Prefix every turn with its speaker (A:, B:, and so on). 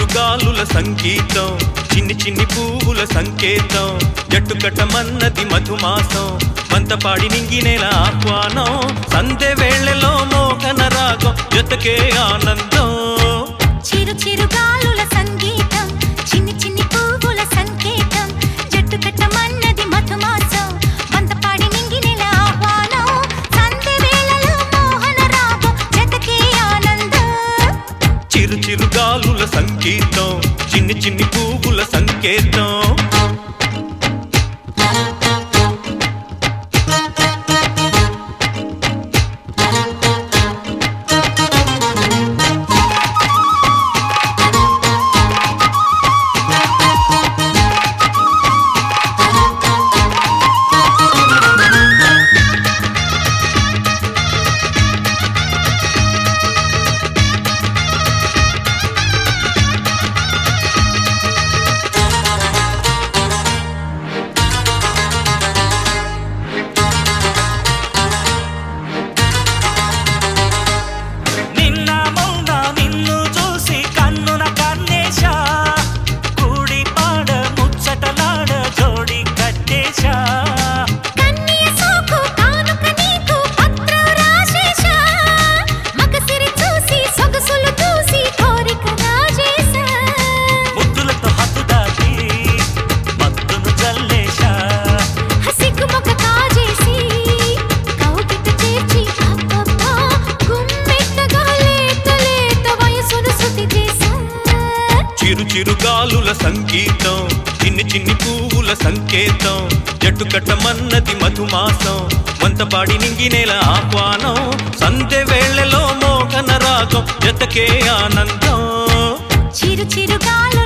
A: చిరుగాలుల సంగీతం చిన్ని చిన్ని పువ్వుల సంకేతం జట్టు కట్టమన్నది మధుమాసం మంతపాడి నింగినేల ఆహ్వానం సందె వేళలో మోహన రాగం జతకే ఆనందం
B: చిరు చిరు గాలుల సంగీతం చిన్ని చిన్ని పువ్వుల సంకేతం జట్టు కట్టమన్నది మధుమాసం వంతపాడి నింగినెల ఆహ్వానం సంధ్య వేళలో మోహన రాగం జతకే ఆనందం
A: చిరు చిరుగాలుల సంగీతం చిన్ని చిన్ని పువ్వుల సంకేతం
C: నిన్న మొన్న నిన్ను చూసి కన్నున కన్నేశా కూడి పాడ ముచ్చటలాడ జోడి కట్టేశా
B: కన్య సోకు కానుక నీకు పత్రం రాసేశా మగసిరి చూసి సొగసులు చూసి కోరిక రాజేశా
C: ముద్దులతో హద్దు దాటి మత్తును జల్లేశా
B: హసిగ్గుమొక కాజేసి కౌగిట చేర్చి అబ్బబ్బా గుమ్మెత్తగా లేత లేత వయసును శృతి చేశా
A: చిరు చిరుగాలుల సంగీతం చిన్ని చిన్ని పువ్వుల సంకేతం జట్టు కట్టమన్నది మధుమాసం వంతపాడి నింగినేల ఆహ్వానం సందె వేళలో మోహన రాగం జతకే ఆనందం
B: చిరు చిరు గాల